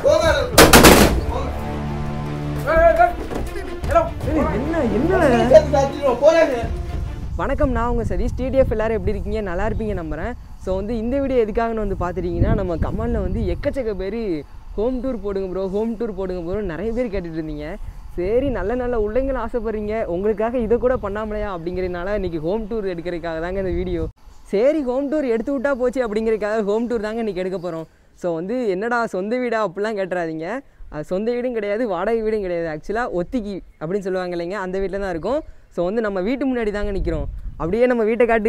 என்ன என்ன வணக்கம் நான் உங்கள் சதீஷ் டிடிஎஃப் எல்லாரும் எப்படி இருக்கீங்க நல்லா இருப்பீங்க நம்புகிறேன் ஸோ வந்து இந்த வீடியோ எதுக்காகன்னு வந்து பார்த்துட்டிங்கன்னா நம்ம கமெண்டில் வந்து எக்கச்சக்க பேர் ஹோம் டூர் போடுங்க ப்ரோ ஹோம் டூர் போடுங்க ப்ரோ நிறைய பேர் கேட்டுட்டு இருந்தீங்க சரி நல்ல நல்ல உள்ளங்கள் ஆசைப்படுறீங்க உங்களுக்காக இதை கூட பண்ணாமலையா அப்படிங்கிறதுனால இன்றைக்கி ஹோம் டூர் எடுக்கிறதுக்காக தாங்க இந்த வீடியோ சரி ஹோம் டூர் எடுத்து விட்டா போச்சு அப்படிங்கிறதுக்காக ஹோம் டூர் தாங்க இன்றைக்கி எடுக்க போகிறோம் ஸோ வந்து என்னடா சொந்த வீடா அப்படிலாம் கேட்டுறாதீங்க அது சொந்த வீடும் கிடையாது வாடகை வீடும் கிடையாது ஆக்சுவலாக ஒத்திக்கி அப்படின்னு சொல்லுவாங்க இல்லைங்க அந்த வீட்டில் தான் இருக்கும் ஸோ வந்து நம்ம வீட்டு முன்னாடி தாங்க நிற்கிறோம் அப்படியே நம்ம வீட்டை காட்டு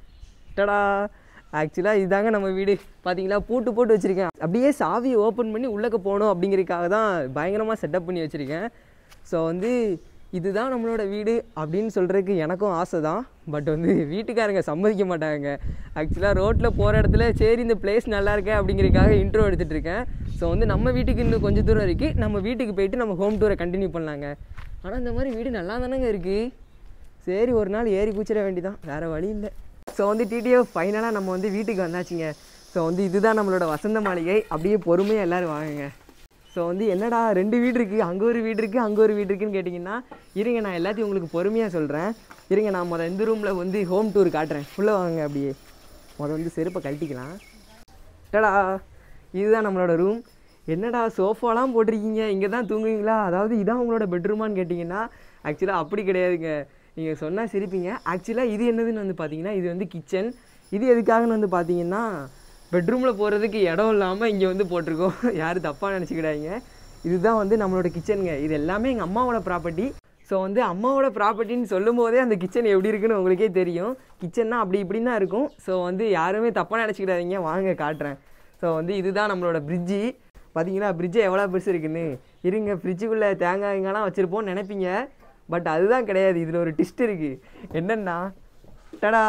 டடா ஆக்சுவலாக இதுதாங்க நம்ம வீடு பார்த்தீங்களா பூட்டு போட்டு வச்சுருக்கேன் அப்படியே சாவியை ஓப்பன் பண்ணி உள்ளக்க போகணும் அப்படிங்கிறதுக்காக தான் பயங்கரமாக செட்டப் பண்ணி வச்சுருக்கேன் ஸோ வந்து இதுதான் நம்மளோட வீடு அப்படின்னு சொல்கிறதுக்கு எனக்கும் ஆசை தான் பட் வந்து வீட்டுக்காரங்க சம்மதிக்க மாட்டாங்க ஆக்சுவலாக ரோட்டில் போகிற இடத்துல சரி இந்த பிளேஸ் நல்லா இருக்கே அப்படிங்கிறதுக்காக இன்ட்ரோ எடுத்துகிட்டு இருக்கேன் ஸோ வந்து நம்ம வீட்டுக்கு இன்னும் கொஞ்சம் தூரம் இருக்குது நம்ம வீட்டுக்கு போயிட்டு நம்ம ஹோம் டூரை கண்டினியூ பண்ணலாங்க ஆனால் இந்த மாதிரி வீடு நல்லா தானேங்க இருக்குது சரி ஒரு நாள் ஏறி குச்சிட வேண்டிதான் வேறு வழி இல்லை ஸோ வந்து டிடிஎஃப் ஃபைனலாக நம்ம வந்து வீட்டுக்கு வந்தாச்சுங்க ஸோ வந்து இதுதான் நம்மளோட வசந்த மாளிகை அப்படியே பொறுமையாக எல்லோரும் வாங்குங்க ஸோ வந்து என்னடா ரெண்டு வீடு இருக்குது அங்கே ஒரு வீடு இருக்குது அங்கே ஒரு வீடு இருக்குன்னு கேட்டிங்கன்னா இருங்க நான் எல்லாத்தையும் உங்களுக்கு பொறுமையாக சொல்கிறேன் இருங்க நான் முதல் இந்த ரூமில் வந்து ஹோம் டூர் காட்டுறேன் ஃபுல்லாக வாங்க அப்படியே முதல் வந்து செருப்பை கழட்டிக்கலாம் டடா இதுதான் நம்மளோட ரூம் என்னடா சோஃபாலாம் போட்டிருக்கீங்க இங்கே தான் தூங்குவீங்களா அதாவது இதான் உங்களோட பெட்ரூமான்னு கேட்டிங்கன்னா ஆக்சுவலாக அப்படி கிடையாதுங்க நீங்கள் சொன்னால் சிரிப்பீங்க ஆக்சுவலாக இது என்னதுன்னு வந்து பார்த்தீங்கன்னா இது வந்து கிச்சன் இது எதுக்காகன்னு வந்து பார்த்தீங்கன்னா பெட்ரூமில் போகிறதுக்கு இடம் இல்லாமல் இங்கே வந்து போட்டிருக்கோம் யாரும் தப்பாக நினச்சிக்கிடாதீங்க இதுதான் வந்து நம்மளோட கிச்சனுங்க இது எல்லாமே எங்கள் அம்மாவோட ப்ராப்பர்ட்டி ஸோ வந்து அம்மாவோட ப்ராப்பர்ட்டின்னு சொல்லும் போதே அந்த கிச்சன் எப்படி இருக்குன்னு உங்களுக்கே தெரியும் கிச்சன்னா அப்படி இப்படின்னு தான் இருக்கும் ஸோ வந்து யாருமே தப்பாக நினச்சிக்கிடாதீங்க வாங்க காட்டுறேன் ஸோ வந்து இதுதான் நம்மளோட ஃப்ரிட்ஜி பார்த்தீங்கன்னா ஃப்ரிட்ஜு எவ்வளோ பெருசு இருக்குன்னு இருங்க ஃப்ரிட்ஜுக்குள்ளே தேங்காய்ங்கெல்லாம் வச்சுருப்போம் நினைப்பீங்க பட் அதுதான் கிடையாது இதில் ஒரு டிஸ்ட் இருக்குது என்னென்னா டடா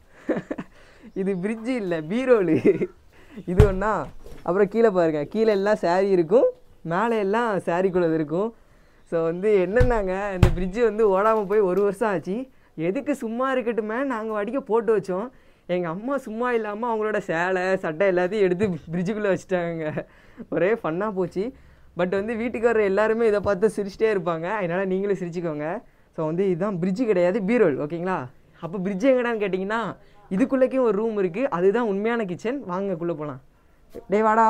இது ஃப்ரிட்ஜு இல்லை பீரோலு இது ஒன்றா அப்புறம் கீழே பாருங்க கீழே எல்லாம் saree இருக்கும் மேலே எல்லாம் சாரிக்குள்ளது இருக்கும் ஸோ வந்து என்னென்னாங்க இந்த ஃப்ரிட்ஜு வந்து ஓடாமல் போய் ஒரு வருஷம் ஆச்சு எதுக்கு சும்மா இருக்கட்டுமே நாங்கள் வாடிக்க போட்டு வச்சோம் எங்கள் அம்மா சும்மா இல்லாமல் அவங்களோட சேலை சட்டை எல்லாத்தையும் எடுத்து ஃப்ரிட்ஜுக்குள்ளே வச்சுட்டாங்க ஒரே ஃபன்னாக போச்சு பட் வந்து வீட்டுக்காரர் எல்லாருமே இதை பார்த்து சிரிச்சிட்டே இருப்பாங்க அதனால் நீங்களும் சிரிச்சுக்கோங்க ஸோ வந்து இதுதான் ஃப்ரிட்ஜு கிடையாது பீரோல் ஓகேங்களா அப்போ ஃப்ரிட்ஜ் எங்கடான்னு கேட்டிங்கன்னா இதுக்குள்ளேக்கும் ஒரு ரூம் இருக்குது அதுதான் உண்மையான கிச்சன் வாங்கக்குள்ளே போகலாம் டேய் வாடா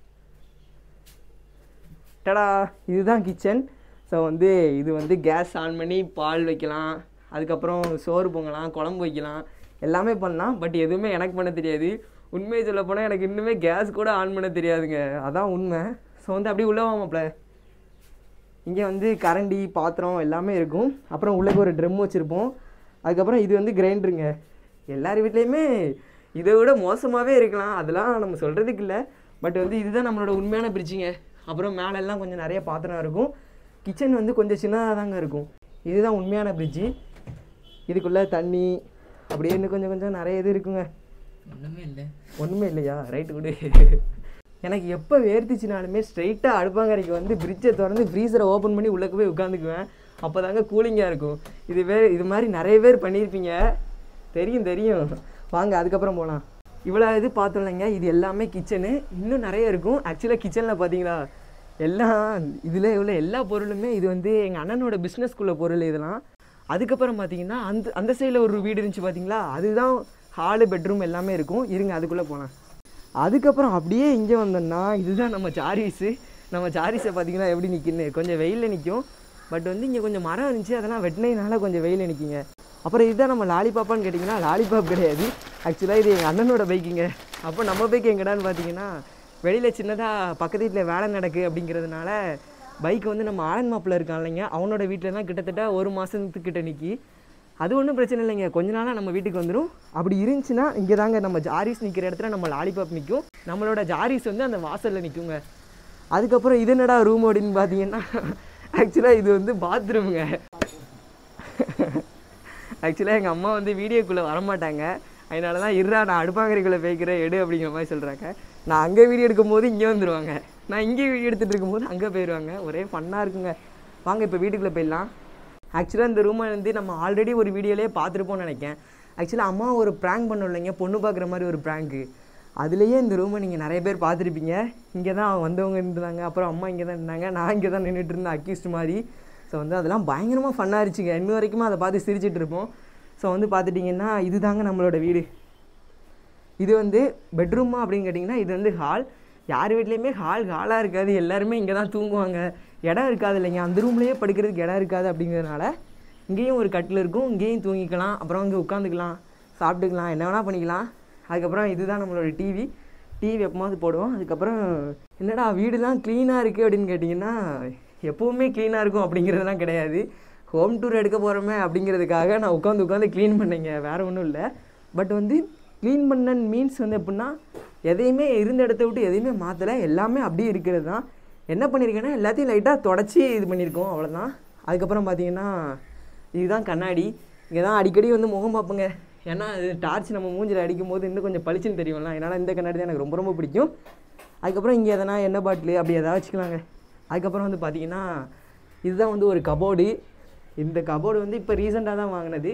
டடா இதுதான் கிச்சன் ஸோ வந்து இது வந்து கேஸ் ஆன் பண்ணி பால் வைக்கலாம் அதுக்கப்புறம் சோறு பொங்கலாம் குழம்பு வைக்கலாம் எல்லாமே பண்ணலாம் பட் எதுவுமே எனக்கு பண்ண தெரியாது உண்மையை சொல்ல போனால் எனக்கு இன்னுமே கேஸ் கூட ஆன் பண்ண தெரியாதுங்க அதான் உண்மை ஸோ வந்து அப்படியே உள்ள வாமாப்ல இங்கே வந்து கரண்டி பாத்திரம் எல்லாமே இருக்கும் அப்புறம் உள்ளே ஒரு ட்ரம் வச்சுருப்போம் அதுக்கப்புறம் இது வந்து கிரைண்டருங்க எல்லார் வீட்லேயுமே இதை விட மோசமாகவே இருக்கலாம் அதெல்லாம் நம்ம சொல்கிறதுக்கு இல்லை பட் வந்து இதுதான் நம்மளோட உண்மையான பிரிட்ஜுங்க அப்புறம் மேலெல்லாம் கொஞ்சம் நிறைய பாத்திரம் இருக்கும் கிச்சன் வந்து கொஞ்சம் சின்னதாக தாங்க இருக்கும் இதுதான் உண்மையான பிரிட்ஜு இதுக்குள்ளே தண்ணி அப்படியே இன்னும் கொஞ்சம் கொஞ்சம் நிறைய இது இருக்குங்க ஒன்றுமே இல்லை ஒன்றுமே இல்லையா ரைட்டு விடு எனக்கு எப்போ வேர்த்துச்சுனாலுமே ஸ்ட்ரைட்டாக அடுப்பாங்கரைக்கு வந்து ஃப்ரிட்ஜை திறந்து ஃப்ரீசரை ஓப்பன் பண்ணி உள்ளே போய் உட்காந்துக்குவேன் அப்போ தாங்க கூலிங்காக இருக்கும் இது வே இது மாதிரி நிறைய பேர் பண்ணியிருப்பீங்க தெரியும் தெரியும் வாங்க அதுக்கப்புறம் போகலாம் இவ்வளோ இது பார்த்தோம் இல்லைங்க இது எல்லாமே கிச்சனு இன்னும் நிறைய இருக்கும் ஆக்சுவலாக கிச்சனில் பார்த்தீங்களா எல்லாம் இதில் உள்ள எல்லா பொருளுமே இது வந்து எங்கள் அண்ணனோட பிஸ்னஸ்க்குள்ள பொருள் இதெல்லாம் அதுக்கப்புறம் பார்த்தீங்கன்னா அந்த அந்த சைடில் ஒரு வீடு இருந்துச்சு பார்த்தீங்களா அதுதான் ஹாலு பெட்ரூம் எல்லாமே இருக்கும் இருங்க அதுக்குள்ளே போகலாம் அதுக்கப்புறம் அப்படியே இங்கே வந்தோம்னா இதுதான் நம்ம சாரீஸு நம்ம சாரீஸை பார்த்தீங்கன்னா எப்படி நிற்குன்னு கொஞ்சம் வெயிலில் நிற்கும் பட் வந்து இங்கே கொஞ்சம் மரம் இருந்துச்சு அதெல்லாம் வெட்டினதுனால கொஞ்சம் வெயிலில் நிற்கிங்க அப்புறம் இதுதான் நம்ம லாலிபாப்பான்னு கேட்டிங்கன்னா லாலிபாப் கிடையாது ஆக்சுவலாக இது எங்கள் அண்ணனோட பைக்குங்க அப்போ நம்ம பைக் எங்கடான்னு பார்த்தீங்கன்னா வெளியில் சின்னதாக பக்கத்து வீட்டில் வேலை நடக்கு அப்படிங்கிறதுனால பைக் வந்து நம்ம ஆலன் மாப்பிள்ள இருக்கான் இல்லைங்க அவனோட வீட்டிலலாம் கிட்டத்தட்ட ஒரு மாதத்துக்கிட்ட நிற்கி அது ஒன்றும் பிரச்சனை இல்லைங்க கொஞ்ச நாளாக நம்ம வீட்டுக்கு வந்துடும் அப்படி இருந்துச்சுன்னா இங்கே தாங்க நம்ம ஜாரிஸ் நிற்கிற இடத்துல நம்ம லாலிபாப் நிற்கும் நம்மளோட ஜாரிஸ் வந்து அந்த வாசலில் நிற்குங்க அதுக்கப்புறம் இது என்னடா ரூம் அப்படின்னு பார்த்தீங்கன்னா ஆக்சுவலாக இது வந்து பாத்ரூமுங்க ஆக்சுவலாக எங்கள் அம்மா வந்து வீடியோக்குள்ளே வரமாட்டாங்க அதனால தான் இருடா நான் அடுப்பாங்கரைக்குள்ளே போய்க்கிறேன் எடு அப்படிங்கிற மாதிரி சொல்கிறாங்க நான் அங்கே வீடியோ எடுக்கும்போது இங்கே வந்துடுவாங்க நான் இங்கே வீடியோ எடுத்துகிட்டு இருக்கும்போது அங்கே போயிடுவாங்க ஒரே ஃபன்னாக இருக்குங்க வாங்க இப்போ வீட்டுக்குள்ளே போயிடலாம் ஆக்சுவலாக இந்த ரூமை வந்து நம்ம ஆல்ரெடி ஒரு வீடியோலேயே பார்த்துருப்போம்னு நினைக்கிறேன் ஆக்சுவலாக அம்மா ஒரு ப்ராங்க் பண்ணோம் இல்லைங்க பொண்ணு பார்க்குற மாதிரி ஒரு ப்ராங்க்கு அதுலேயே இந்த ரூமை நீங்கள் நிறைய பேர் பார்த்துருப்பீங்க இங்கே தான் வந்தவங்க இருந்தாங்க அப்புறம் அம்மா இங்கே தான் இருந்தாங்க நான் இங்கே தான் நின்றுட்டு இருந்தேன் அக்யூஸ்ட் மாதிரி ஸோ வந்து அதெல்லாம் பயங்கரமாக ஃபன்னாக இருந்துச்சுங்க இன்ன வரைக்கும் அதை பார்த்து சிரிச்சிட்டு இருப்போம் ஸோ வந்து பார்த்துட்டிங்கன்னா இதுதாங்க நம்மளோட வீடு இது வந்து பெட்ரூமா அப்படின்னு கேட்டிங்கன்னா இது வந்து ஹால் யார் வீட்லேயுமே ஹால் ஹாலாக இருக்காது எல்லாருமே இங்கே தான் தூங்குவாங்க இடம் இருக்காது இல்லைங்க அந்த ரூம்லேயே படுக்கிறதுக்கு இடம் இருக்காது அப்படிங்கிறதுனால இங்கேயும் ஒரு கட்டில் இருக்கும் இங்கேயும் தூங்கிக்கலாம் அப்புறம் இங்கே உட்காந்துக்கலாம் சாப்பிட்டுக்கலாம் என்ன வேணால் பண்ணிக்கலாம் அதுக்கப்புறம் இதுதான் நம்மளோட டிவி டிவி எப்போமாவது போடுவோம் அதுக்கப்புறம் என்னடா வீடுலாம் க்ளீனாக இருக்குது அப்படின்னு கேட்டிங்கன்னா எப்போவுமே க்ளீனாக இருக்கும் அப்படிங்கிறதுலாம் கிடையாது ஹோம் டூர் எடுக்க போகிறோமே அப்படிங்கிறதுக்காக நான் உட்காந்து உட்காந்து க்ளீன் பண்ணேங்க வேறு ஒன்றும் இல்லை பட் வந்து க்ளீன் பண்ணன் மீன்ஸ் வந்து எப்படின்னா எதையுமே இருந்த இடத்த விட்டு எதையுமே மாற்றலை எல்லாமே அப்படியே இருக்கிறது தான் என்ன பண்ணியிருக்கேன்னா எல்லாத்தையும் லைட்டாக தொடச்சி இது பண்ணியிருக்கோம் அவ்வளோதான் அதுக்கப்புறம் பார்த்தீங்கன்னா இதுதான் கண்ணாடி இங்கே தான் அடிக்கடி வந்து முகம் பார்ப்பேங்க ஏன்னா அது டார்ச் நம்ம மூஞ்சில் அடிக்கும் போது இன்னும் கொஞ்சம் பளிச்சுன்னு தெரியும்ல அதனால் இந்த கண்ணாடி தான் எனக்கு ரொம்ப ரொம்ப பிடிக்கும் அதுக்கப்புறம் இங்கே எதனா எண்ணெய் பாட்டிலு அப்படி எதாவது வச்சுக்கலாங்க அதுக்கப்புறம் வந்து பார்த்தீங்கன்னா இதுதான் வந்து ஒரு கபோர்டு இந்த கபோர்டு வந்து இப்போ ரீசெண்டாக தான் வாங்கினது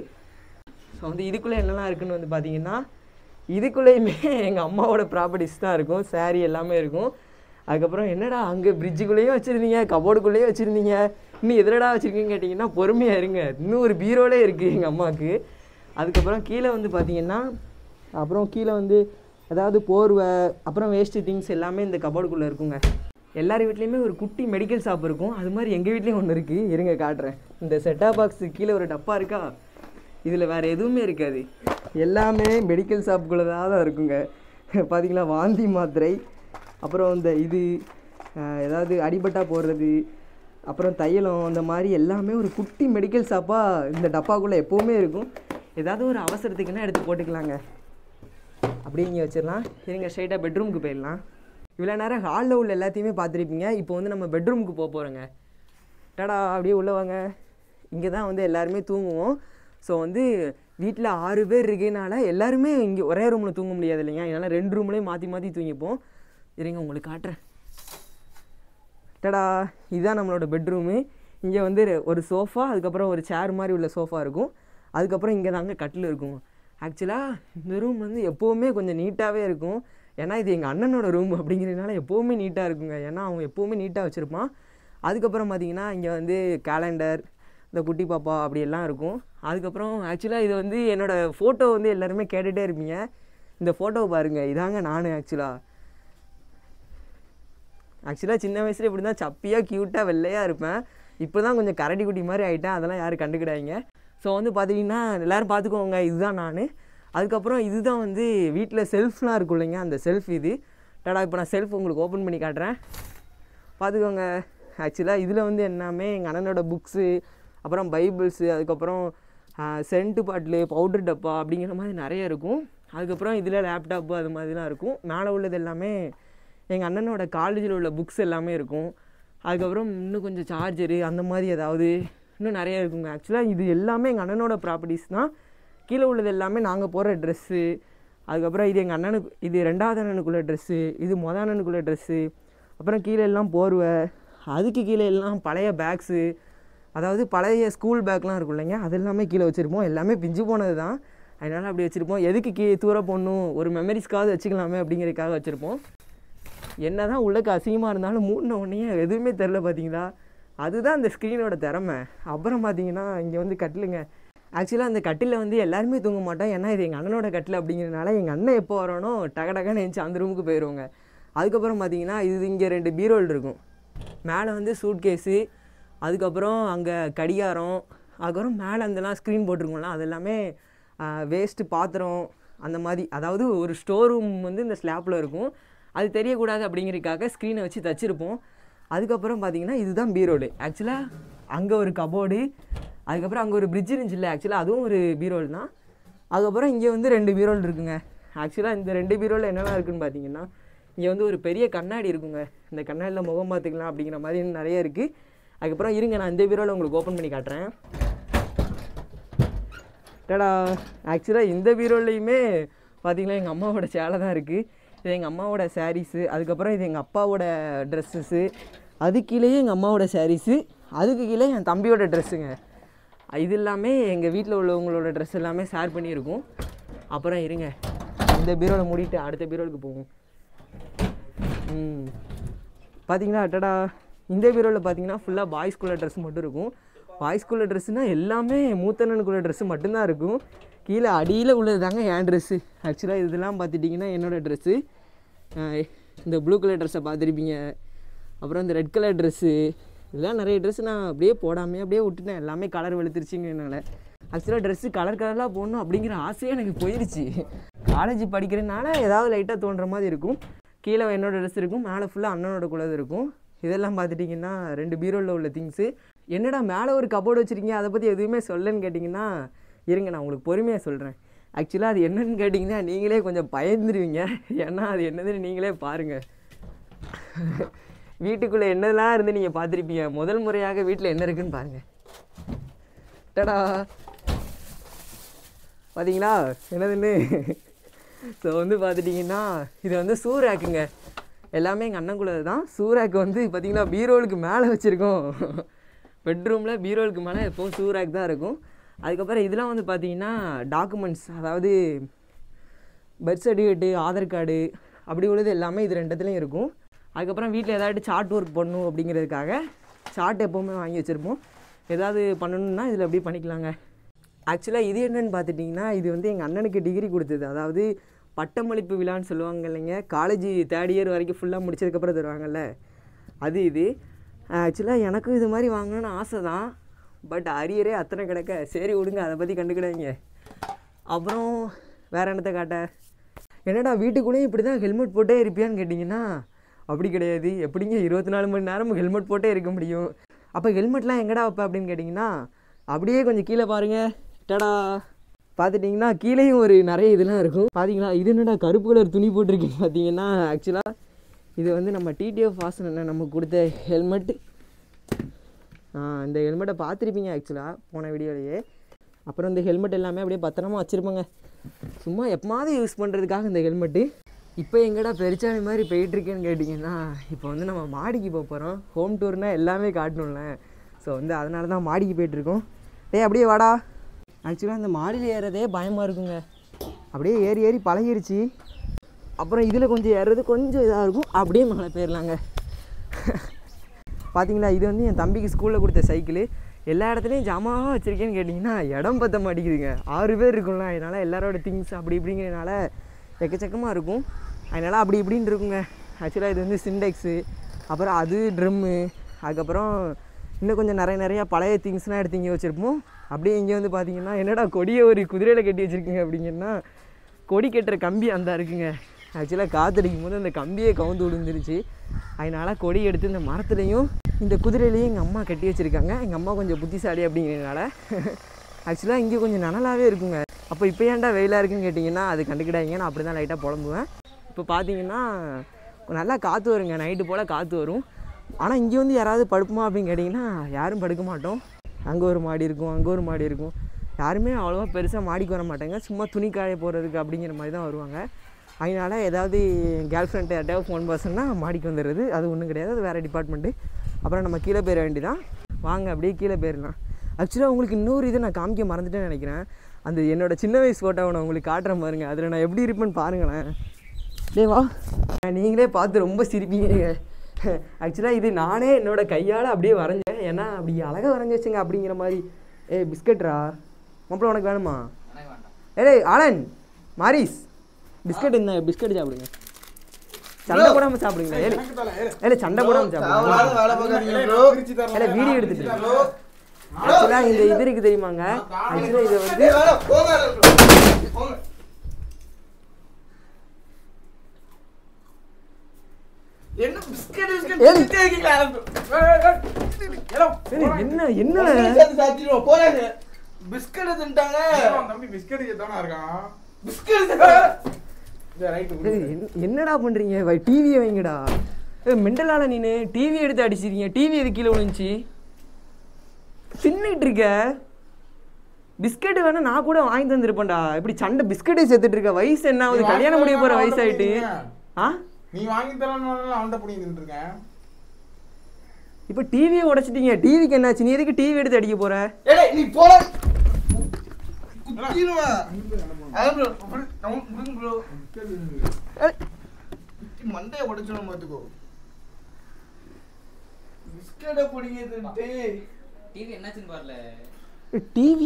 ஸோ வந்து இதுக்குள்ளே என்னெல்லாம் இருக்குன்னு வந்து பார்த்தீங்கன்னா இதுக்குள்ளேயுமே எங்கள் அம்மாவோட ப்ராப்பர்ட்டிஸ் தான் இருக்கும் saree எல்லாமே இருக்கும் அதுக்கப்புறம் என்னடா அங்கே பிரிட்ஜுக்குள்ளேயும் வச்சுருந்தீங்க கபோர்டுக்குள்ளேயும் வச்சுருந்தீங்க இன்னும் எதிரடா வச்சுருக்கீங்கன்னு கேட்டிங்கன்னா பொறுமையாக இருங்க இன்னும் ஒரு பீரோலே இருக்குது எங்கள் அம்மாவுக்கு அதுக்கப்புறம் கீழே வந்து பார்த்தீங்கன்னா அப்புறம் கீழே வந்து அதாவது போர்வை அப்புறம் வேஸ்ட்டு திங்ஸ் எல்லாமே இந்த கபோர்டுக்குள்ளே இருக்குங்க எல்லார் வீட்லேயுமே ஒரு குட்டி மெடிக்கல் ஷாப் இருக்கும் அது மாதிரி எங்கள் வீட்லேயும் ஒன்று இருக்குது இருங்க காட்டுறேன் இந்த செட்டாப் பாக்ஸு கீழே ஒரு டப்பா இருக்கா இதில் வேறு எதுவுமே இருக்காது எல்லாமே மெடிக்கல் ஷாப்புக்குள்ளே தான் இருக்குங்க பார்த்தீங்களா வாந்தி மாத்திரை அப்புறம் இந்த இது அஹ், ஏதாவது அடிபட்டா போடுறது அப்புறம் தையலம் இந்த மாதிரி எல்லாமே ஒரு குட்டி மெடிக்கல் ஷாப்பாக இந்த டப்பாக்குள்ளே எப்போவுமே இருக்கும் ஏதாவது ஒரு அவசரத்துக்குன்னா எடுத்து போட்டுக்கலாங்க அப்படியே இங்கே வச்சிடலாம் இருங்க ஸ்ட்ரைட்டாக பெட்ரூமுக்கு போயிடலாம் இவ்வளோ நேரம் ஹாலில் உள்ள எல்லாத்தையுமே பார்த்துருப்பீங்க இப்போ வந்து நம்ம பெட்ரூமுக்கு போக போகிறோங்க டடா அப்படியே உள்ளே வாங்க இங்கே தான் வந்து எல்லாருமே தூங்குவோம் ஸோ வந்து வீட்டில் ஆறு பேர் இருக்கனால எல்லாருமே இங்கே ஒரே ரூமில் தூங்க முடியாது இல்லைங்க அதனால் ரெண்டு ரூம்லேயும் மாற்றி மாற்றி தூங்கிப்போம் இருங்க உங்களுக்கு காட்டுறேன் டடா இதுதான் நம்மளோட பெட்ரூமு இங்கே வந்து ஒரு சோஃபா அதுக்கப்புறம் ஒரு சேர் மாதிரி உள்ள சோஃபா இருக்கும் அதுக்கப்புறம் இங்கே தாங்க கட்டில் இருக்கும் ஆக்சுவலாக இந்த ரூம் வந்து எப்போவுமே கொஞ்சம் நீட்டாகவே இருக்கும் ஏன்னா இது எங்கள் அண்ணனோட ரூம் அப்படிங்கிறதுனால எப்போவுமே நீட்டாக இருக்குங்க ஏன்னா அவன் எப்போவுமே நீட்டாக வச்சுருப்பான் அதுக்கப்புறம் பார்த்தீங்கன்னா இங்கே வந்து கேலண்டர் இந்த குட்டி பாப்பா அப்படியெல்லாம் இருக்கும் அதுக்கப்புறம் ஆக்சுவலாக இது வந்து என்னோடய ஃபோட்டோ வந்து எல்லாருமே கேட்டுகிட்டே இருப்பீங்க இந்த ஃபோட்டோவை பாருங்கள் இதாங்க நான் ஆக்சுவலாக ஆக்சுவலாக சின்ன வயசுல இப்படி தான் சப்பியாக க்யூட்டாக வெள்ளையாக இருப்பேன் இப்போ தான் கொஞ்சம் கரடி குட்டி மாதிரி ஆகிட்டேன் அதெல்லாம் யாரும் கண்டுக்கிடாதீங்க ஸோ வந்து பார்த்தீங்கன்னா எல்லோரும் பார்த்துக்கோங்க இதுதான் நான் அதுக்கப்புறம் இதுதான் வந்து வீட்டில் செல்ஃப்லாம் இருக்கும் இல்லைங்க அந்த செல்ஃப் இது டடா இப்போ நான் செல்ஃப் உங்களுக்கு ஓப்பன் பண்ணி காட்டுறேன் பார்த்துக்கோங்க ஆக்சுவலாக இதில் வந்து எல்லாமே எங்கள் அண்ணனோட புக்ஸு அப்புறம் பைபிள்ஸு அதுக்கப்புறம் சென்ட்டு பாட்டிலு பவுடர் டப்பா அப்படிங்கிற மாதிரி நிறைய இருக்கும் அதுக்கப்புறம் இதில் லேப்டாப்பு அது மாதிரிலாம் இருக்கும் மேலே உள்ளது எல்லாமே எங்கள் அண்ணனோட காலேஜில் உள்ள புக்ஸ் எல்லாமே இருக்கும் அதுக்கப்புறம் இன்னும் கொஞ்சம் சார்ஜரு அந்த மாதிரி ஏதாவது இன்னும் நிறைய இருக்குங்க ஆக்சுவலாக இது எல்லாமே எங்கள் அண்ணனோட ப்ராப்பர்ட்டிஸ் தான் கீழே உள்ளது எல்லாமே நாங்கள் போடுற ட்ரெஸ்ஸு அதுக்கப்புறம் இது எங்கள் அண்ணனுக்கு இது ரெண்டாவது அண்ணனுக்குள்ள ட்ரெஸ்ஸு இது மொத அண்ணனுக்குள்ள ட்ரெஸ்ஸு அப்புறம் கீழே எல்லாம் போர்வை அதுக்கு கீழே எல்லாம் பழைய பேக்ஸு அதாவது பழைய ஸ்கூல் பேக்லாம் இருக்கும் இல்லைங்க அது எல்லாமே கீழே வச்சுருப்போம் எல்லாமே பிஞ்சு போனது தான் அதனால் அப்படி வச்சுருப்போம் எதுக்கு கீ தூர போடணும் ஒரு மெமரிஸ்க்காவது வச்சுக்கலாமே அப்படிங்கிறதுக்காக வச்சுருப்போம் என்ன தான் உள்ளக்கு அசிங்கமாக இருந்தாலும் மூடின உடனே எதுவுமே தெரில பார்த்தீங்களா அதுதான் அந்த ஸ்க்ரீனோட திறமை அப்புறம் பார்த்தீங்கன்னா இங்கே வந்து கட்டிலுங்க ஆக்சுவலாக அந்த கட்டிலில் வந்து எல்லாருமே தூங்க மாட்டோம் ஏன்னா இது எங்கள் அண்ணனோட கட்டில் அப்படிங்கிறதுனால எங்கள் அண்ணன் எப்போ வரானோ டக டகன்னு எழுந்துச்சு அந்த ரூமுக்கு போயிடுவோங்க அதுக்கப்புறம் பார்த்தீங்கன்னா இது இங்கே ரெண்டு பீரோல் இருக்கும் மேலே வந்து சூட்கேஸு அதுக்கப்புறம் அங்கே கடிகாரம் அதுக்கப்புறம் மேலே அந்தலாம் ஸ்க்ரீன் போட்டிருக்கோம்ல அது எல்லாமே வேஸ்ட்டு பாத்திரம் அந்த மாதிரி அதாவது ஒரு ஸ்டோர் ரூம் வந்து இந்த ஸ்லாப்பில் இருக்கும் அது தெரியக்கூடாது அப்படிங்கிறதுக்காக ஸ்க்ரீனை வச்சு தச்சிருப்போம் அதுக்கப்புறம் பார்த்தீங்கன்னா இதுதான் பீரோடு ஆக்சுவலாக அங்கே ஒரு கபோர்டு அதுக்கப்புறம் அங்கே ஒரு பிரிட்ஜ் இருந்துச்சுல்ல ஆக்சுவலாக அதுவும் ஒரு பீரோல் தான் அதுக்கப்புறம் இங்கே வந்து ரெண்டு பீரோல் இருக்குங்க ஆக்சுவலாக இந்த ரெண்டு பீரோவில் என்னெல்லாம் இருக்குன்னு பார்த்தீங்கன்னா இங்கே வந்து ஒரு பெரிய கண்ணாடி இருக்குங்க இந்த கண்ணாடியில் முகம் பார்த்துக்கலாம் அப்படிங்கிற மாதிரி நிறைய இருக்குது அதுக்கப்புறம் இருங்க நான் இந்த பீரோவில் உங்களுக்கு ஓப்பன் பண்ணி காட்டுறேன் டடா ஆக்சுவலாக இந்த பீரோலையுமே பார்த்தீங்கன்னா எங்கள் அம்மாவோட சேலை தான் இருக்குது இது எங்கள் அம்மாவோட சாரீஸு அதுக்கப்புறம் இது எங்கள் அப்பாவோட ட்ரெஸ்ஸஸ்ஸு அது கீழேயே எங்கள் அம்மாவோட சாரீஸு அதுக்கு கீழே என் தம்பியோட ட்ரெஸ்ஸுங்க இது எல்லாமே எங்கள் வீட்டில் உள்ளவங்களோட ட்ரெஸ் எல்லாமே ஷேர் பண்ணியிருக்கோம் அப்புறம் இருங்க இந்த பீரோவில் மூடிட்டு அடுத்த பீரோலுக்கு போவோம் ம் பார்த்தீங்களா அட்டடா இந்த பீரோவில் பார்த்தீங்கன்னா ஃபுல்லாக பாய்ஸ்குள்ள ட்ரெஸ் மட்டும் இருக்கும் பாய்ஸ்குள்ள ட்ரெஸ்ஸுனால் எல்லாமே மூத்தண்ணனுக்குள்ள ட்ரெஸ்ஸு மட்டும்தான் இருக்கும் கீழே அடியில் உள்ளது தாங்க என் ட்ரெஸ்ஸு ஆக்சுவலாக இதெல்லாம் பார்த்துட்டிங்கன்னா என்னோடய ட்ரெஸ்ஸு இந்த ப்ளூ கலர் ட்ரெஸ்ஸை பார்த்துருப்பீங்க அப்புறம் இந்த ரெட் கலர் ட்ரெஸ்ஸு இதெல்லாம் நிறைய ட்ரெஸ் நான் அப்படியே போடாமே அப்படியே விட்டுட்டேன் எல்லாமே கலர் வெளுத்துருச்சுங்கனால ஆக்சுவலாக ட்ரெஸ்ஸு கலர் கலராக போடணும் அப்படிங்கிற ஆசையே எனக்கு போயிடுச்சு காலேஜ் படிக்கிறதுனால ஏதாவது லைட்டாக தோன்ற மாதிரி இருக்கும் கீழே என்னோட ட்ரெஸ் இருக்கும் மேலே ஃபுல்லாக அண்ணனோட குலது இருக்கும் இதெல்லாம் பார்த்துட்டிங்கன்னா ரெண்டு பீரோவில் உள்ள திங்ஸு என்னடா மேலே ஒரு கபோர்டு வச்சுருக்கீங்க அதை பற்றி எதுவுமே சொல்லன்னு கேட்டிங்கன்னா இருங்க நான் உங்களுக்கு பொறுமையாக சொல்கிறேன் ஆக்சுவலாக அது என்னன்னு கேட்டிங்கன்னா நீங்களே கொஞ்சம் பயந்துருவீங்க ஏன்னா அது என்னதுன்னு நீங்களே பாருங்கள் வீட்டுக்குள்ளே என்னெல்லாம் இருந்து நீங்கள் பார்த்துருப்பீங்க முதல் முறையாக வீட்டில் என்ன இருக்குன்னு பாருங்கள் டடா பார்த்தீங்களா என்னதுன்னு ஸோ வந்து பார்த்துட்டிங்கன்னா இது வந்து சூராக்குங்க எல்லாமே எங்கள் அண்ணன்குள்ளது தான் சூராக்கு வந்து பார்த்தீங்கன்னா பீரோலுக்கு மேலே வச்சுருக்கோம் பெட்ரூமில் பீரோலுக்கு மேலே எப்போவும் சூராக் தான் இருக்கும் அதுக்கப்புறம் இதெல்லாம் வந்து பார்த்தீங்கன்னா டாக்குமெண்ட்ஸ் அதாவது பர்த் சர்டிஃபிகேட்டு ஆதார் கார்டு அப்படி உள்ளது எல்லாமே இது ரெண்டுத்துலேயும் இருக்கும் அதுக்கப்புறம் வீட்டில் ஏதாட்டு சார்ட் ஒர்க் பண்ணணும் அப்படிங்கிறதுக்காக சார்ட் எப்போவுமே வாங்கி வச்சுருப்போம் ஏதாவது பண்ணணும்னா இதில் அப்படியே பண்ணிக்கலாங்க ஆக்சுவலாக இது என்னன்னு பார்த்துட்டிங்கன்னா இது வந்து எங்கள் அண்ணனுக்கு டிகிரி கொடுத்தது அதாவது பட்டமளிப்பு விழான்னு சொல்லுவாங்க இல்லைங்க காலேஜ் தேர்ட் இயர் வரைக்கும் ஃபுல்லாக முடிச்சதுக்கப்புறம் தருவாங்கல்ல அது இது ஆக்சுவலாக எனக்கும் இது மாதிரி வாங்கணும்னு ஆசை தான் பட் அரியரே அத்தனை கிடக்க சரி விடுங்க அதை பற்றி கண்டுக்கிடாதீங்க அப்புறம் வேற என்னத்தை காட்ட என்னடா வீட்டுக்குள்ளேயும் இப்படி தான் ஹெல்மெட் போட்டே இருப்பியான்னு கேட்டிங்கன்னா அப்படி கிடையாது எப்படிங்க இருபத்தி நாலு மணி நேரமும் ஹெல்மெட் போட்டே இருக்க முடியும் அப்போ ஹெல்மெட்லாம் எங்கடா வைப்ப அப்படின்னு கேட்டிங்கன்னா அப்படியே கொஞ்சம் கீழே பாருங்க டடா பார்த்துட்டிங்கன்னா கீழேயும் ஒரு நிறைய இதெல்லாம் இருக்கும் பார்த்தீங்களா இது என்னடா கருப்பு கலர் துணி போட்டிருக்கீங்க பார்த்தீங்கன்னா ஆக்சுவலாக இது வந்து நம்ம டிடிஎஃப் வாசன் அண்ணன் நமக்கு கொடுத்த ஹெல்மெட் இந்த ஹெல்மெட்டை பார்த்துருப்பீங்க ஆக்சுவலாக போன வீடியோலையே அப்புறம் இந்த ஹெல்மெட் எல்லாமே அப்படியே பத்திரமா வச்சுருப்பாங்க சும்மா எப்போமாவது யூஸ் பண்ணுறதுக்காக இந்த ஹெல்மெட்டு இப்போ எங்கடா பெருச்சாமி மாதிரி போயிட்டுருக்கேன்னு கேட்டிங்கன்னா இப்போ வந்து நம்ம மாடிக்கு போக போகிறோம் ஹோம் டூர்னால் எல்லாமே காட்டணும்ல ஸோ வந்து அதனால தான் மாடிக்கு போயிட்டுருக்கோம் டேய் அப்படியே வாடா ஆக்சுவலாக அந்த மாடியில் ஏறதே பயமாக இருக்குங்க அப்படியே ஏறி ஏறி பழகிருச்சு அப்புறம் இதில் கொஞ்சம் ஏறுறது கொஞ்சம் இதாக இருக்கும் அப்படியே மேலே போயிடலாங்க பார்த்தீங்களா இது வந்து என் தம்பிக்கு ஸ்கூலில் கொடுத்த சைக்கிள் எல்லா இடத்துலையும் ஜாமாவாக வச்சுருக்கேன்னு கேட்டிங்கன்னா இடம் பத்த மாட்டேங்குதுங்க ஆறு பேர் இருக்கும்ல அதனால் எல்லாரோட திங்ஸ் அப்படி இப்படிங்கிறனால எக்கச்சக்கமாக இருக்கும் அதனால் அப்படி இப்படின்னு இருக்குங்க ஆக்சுவலாக இது வந்து சிண்டெக்ஸு அப்புறம் அது ட்ரம்மு அதுக்கப்புறம் இன்னும் கொஞ்சம் நிறைய நிறையா பழைய திங்ஸ்லாம் எடுத்து இங்கே வச்சுருப்போம் அப்படியே இங்கே வந்து பார்த்தீங்கன்னா என்னடா கொடியை ஒரு குதிரையில் கட்டி வச்சுருக்கீங்க அப்படிங்கன்னா கொடி கட்டுற கம்பி அந்த இருக்குங்க ஆக்சுவலாக காற்றடிக்கும் போது அந்த கம்பியே கவுந்து விழுந்துருச்சு அதனால் கொடி எடுத்து இந்த மரத்துலேயும் இந்த குதிரையிலையும் எங்கள் அம்மா கட்டி வச்சுருக்காங்க எங்கள் அம்மா கொஞ்சம் புத்திசாலி அப்படிங்கிறதுனால ஆக்சுவலாக இங்கே கொஞ்சம் நனலாகவே இருக்குங்க அப்போ இப்போ ஏன்டா வெயிலாக இருக்குன்னு கேட்டிங்கன்னா அது கண்டுக்கிடாதீங்க நான் அப்படி தான் லைட்டாக புலம்புவேன் இப்போ பார்த்தீங்கன்னா நல்லா காற்று வருங்க நைட்டு போல் காற்று வரும் ஆனால் இங்கே வந்து யாராவது படுப்போமா அப்படின்னு கேட்டிங்கன்னா யாரும் படுக்க மாட்டோம் அங்கே ஒரு மாடி இருக்கும் அங்கே ஒரு மாடி இருக்கும் யாருமே அவ்வளோவா பெருசாக மாடிக்கு வர மாட்டாங்க சும்மா துணி காய போடுறதுக்கு அப்படிங்கிற மாதிரி தான் வருவாங்க அதனால ஏதாவது கேர்ள் ஃப்ரெண்ட் யார்ட்டாவது ஃபோன் பேசுனா மாடிக்கு வந்துடுறது அது ஒன்றும் கிடையாது அது வேறு டிபார்ட்மெண்ட்டு அப்புறம் நம்ம கீழே போயிட வேண்டியதான் வாங்க அப்படியே கீழே போயிடலாம் ஆக்சுவலாக உங்களுக்கு இன்னொரு இதை நான் காமிக்க மறந்துட்டேன்னு நினைக்கிறேன் அந்த என்னோட சின்ன வயசு ஃபோட்டோவை நான் உங்களுக்கு காட்டுறேன் பாருங்க அதில் நான் எப்படி இருப்பேன்னு பாருங்களேன் டேய் வா நீங்களே பார்த்து ரொம்ப சிரிப்பீங்க ஆக்சுவலாக இது நானே என்னோட கையால் அப்படியே வரைஞ்சேன் ஏன்னா அப்படி அழகாக வரைஞ்சி வச்சுங்க அப்படிங்கிற மாதிரி ஏய் பிஸ்கட்ரா மாப்பிள்ள உனக்கு வேணுமா ஏய் ஆலன் மாரிஸ் பிஸ்கட் என்ன பிஸ்கட் சாப்பிடுங்க சண்டை போடாமல் சாப்பிடுங்க ஏலே ஏலே சண்டை போடாமல் சாப்பிடுங்க வேலை பார்க்காதீங்க ப்ரோ ஏலே வீடியோ எடுத்துட்டு ஆக்சுவலாக இந்த இது இருக்கு தெரியுமாங்க ஆக்சுவலாக இதை வந்து என்ன பிஸ்கட் பிஸ்கட் ஏய். பிஸ்கட் இருக்கீங்களா ஏலே, என்ன என்ன சாத்திடுவோம் போறாங்க பிஸ்கட் தின்ட்டாங்க தம்பி பிஸ்கட் தானே இருக்கான் பிஸ்கட் ரைட் ஏய், என்ன- என்னடா பண்றீங்க வை டிவியை வைங்கடா ஏ மெண்டலால நீனு டிவி எடுத்து அடிச்சிருக்கீங்க டிவி எது கீழே விழுந்துச்சு தின்னுட்டு இருக்க பிஸ்கட் வேணா நான் கூட வாங்கி தந்திருப்பேன்டா இப்படி சண்டை பிஸ்கட்டே சேர்த்துட்டு இருக்க வயசு என்ன ஆகுது நீ வாங்கி கல்யாணம் முடிய போற தரேன்னா வயசாயிட்டு அவன்கிட்ட ஆ நீ வாங்கி தரனால அவன்கிட்ட பிடிங்கிட்டு இருக்கேன் இப்போ டிவியை உடைச்சிட்டீங்க டிவிக்கு என்னாச்சு நீ எதுக்கு டிவி எடுத்து அடிக்க போற ஏடே நீ போற தட்டிடுவேன். அதான் bro, அப்படி count கொடுங்க bro. குத்தி மண்டையை உடைச்சிடும் பாத்துக்கோ பிஸ்கட்டை பிடிங்கிட்டு டிவி என்னாச்சுன்னு பாருல டிவி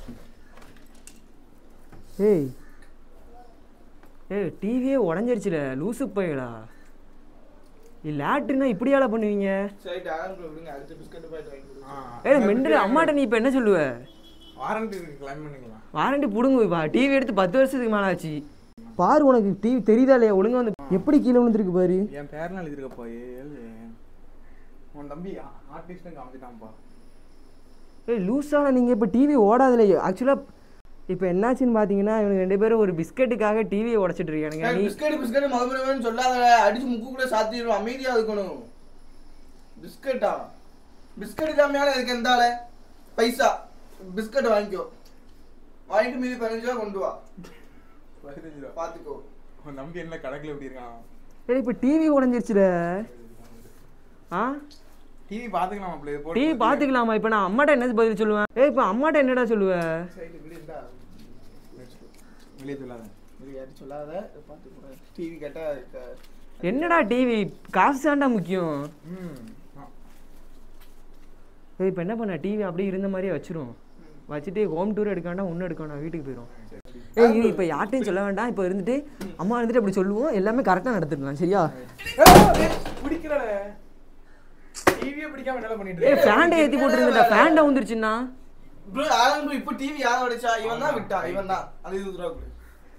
ஏய் ஏய் டிவியே உடஞ்சிருச்சுல லூசு போய்களா லேட்டுன்னா இப்படியால பண்ணுவீங்க சரி அதான் bro, விடுங்க அடுத்த பிஸ்கட் பாய்ட்டு வாங்கி கொடுங்க. ஏய் மெண்டல் அம்மாட்ட நீ இப்போ என்ன சொல்லுவ வாரண்டி இருக்கு கிளைம் பண்ணிக்கலாம் வாரண்டி பிடுங்குவா டிவி எடுத்து பத்து வருஷத்துக்கு மேலே ஆச்சு பாரு உனக்கு டிவி தெரியுதா இல்லையா ஒழுங்கா வந்து எப்படி கீழே விழுந்துருக்கு பாரு என் பேர்லாம் எழுதிருக்கப்பா ஏழு உன் தம்பி ஆர்டிஸ்ட்னு காமிச்சிட்டான்ப்பா ஏய் லூஸான நீங்கள் இப்போ டிவி ஓடாதுல ஆக்சுவலாக இப்போ என்னாச்சுன்னு பார்த்தீங்கன்னா இவங்க ரெண்டு பேரும் ஒரு பிஸ்கட்டுக்காக டிவியை உடச்சிட்டு இருக்கானுங்க ஏய், நீ பிஸ்கட் பிஸ்கட் மதுமரவேன்னு சொல்லாத அடிச்சு முக்குக்குள்ள சாத்திடுவோம் அமைதியா இருக்கணும் பிஸ்கட்டா பிஸ்கட் கம்மியான இதுக்கு எந்த ஆளு பைசா பிஸ்கட் வாங்கிக்கோ வாங்கிட்டு மீதி பதினஞ்சு ரூபா கொண்டு வா பதினஞ்சு ரூபா பாத்துக்கோ உன் தம்பி என்ன கணக்கில் எப்படி இருக்கான் ஏய் இப்போ டிவி உடஞ்சிருச்சுல ஆ டிவி பார்த்துக்கலாம் அப்படி போட்டு டிவி பார்த்துக்கலாமா இப்போ நான் அம்மாட்ட என்ன பதில் சொல்லுவேன் ஏய் இப்போ அம்மாட்ட என்னடா சொல்லுவேன் சரி இப்படி இருந்தா வெளியே சொல்லாத இது யாரும் சொல்லாத பாத்துக்கோ டிவி கேட்டா க- என்னடா டிவி காசு தான்டா முக்கியம் ம் ஆ. ஏய் இப்போ என்ன பண்ண டிவி அப்படியே இருந்த மாதிரியே வச்சிரும் வச்சுட்டு ஹோம் டூர் எடுக்காண்டா ஒன்று எடுக்கணும் வீட்டுக்கு போயிடும் ஏய் இது இப்போ யார்ட்டையும் சொல்ல வேண்டாம் இப்போ இருந்துட்டு அம்மா இருந்துட்டு அப்படி சொல்லுவோம் எல்லாமே கரெக்டாக நடத்திடலாம் சரியா பிடிக்கல டிவியே பிடிக்காம என்ன பண்ணிட்டு ஏய் இருக்க? ஃபேண்டை ஏற்றி போட்டுருந்தா ஃபேண்டை வந்துருச்சுன்னா ப்ரோ ஆரம்பி இப்போ டிவி யாரை உடைச்சா இவன் தான் விட்டான் இவன் தான் அந்த இருபது ரூபா கொடு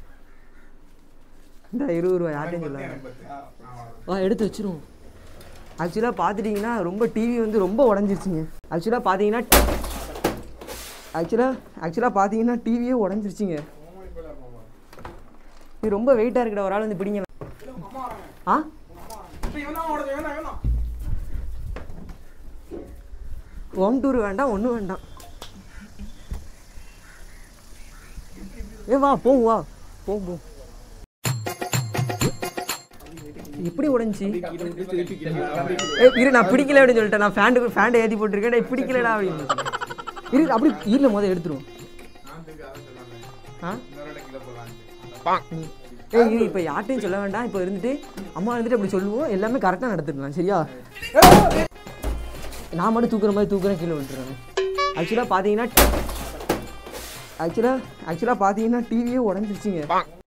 இந்த இருபது ரூபா யார்ட்டையும் எனக்கு சொல்லாத பத்து, எனக்கு பத்து. ஆமா. வா எடுத்து வச்சிருவோம் ஆக்சுவலாக பார்த்துட்டிங்கன்னா ரொம்ப டிவி வந்து ரொம்ப உடஞ்சிருச்சுங்க ஆக்சுவலாக பார்த்தீங்கன்னா ஆக்சுவலாக ஆக்சுவலாக பார்த்தீங்கன்னா டிவியே உடஞ்சிருச்சுங்க கோமாளி போல இருப்பான் பாரு. இது ரொம்ப வெயிட்டாக இருக்குடா ஒரு ஆள் வந்து பிடிங்க இல்ல, உங்க அம்மா வராங்க. ஆ உங்க அம்மா வராங்க. இப்ப இவன் தான் ஓடுது, இவன் தான், இவன் தான். ஹோம் டூர் வேண்டாம் ஒன்றும் வேண்டாம் ஏ வா போம் வா போம் போ எப்படி உடஞ்சி கீழே விட்டு திருப்பி கீழே ஏய் இரு நான் பிடிக்கல அப்படின்னு சொல்லிட்டேன் நான் ஃபேண்டு ஃபேண்டை ஏற்றி போட்டிருக்கேன் டேய், பிடிக்கலடா அப்படின்னு இரு அப்படி ஈரில் முதல்ல எடுத்துருவோம் நான் திருப்பி அதான் சொல்லாம. ஆ இன்னொரு இடம் கீழே போடலான்ட்டு. ம். ஏய் இரு இப்போ யார்ட்டையும் சொல்ல வேண்டாம் இப்போ இருந்துட்டு அம்மா இருந்துட்டு அப்படி சொல்லுவோம் எல்லாமே கரெக்டாக நடத்திடலாம் சரியா நான் மட்டும் தூக்குற மாதிரி தூக்குறேன் கீழே விட்டுறேன் ஆக்சுவலாக பார்த்தீங்கன்னா ஆக்சுவலாக ஆக்சுவலாக பார்த்தீங்கன்னா டிவியே உடஞ்சிருச்சுங்க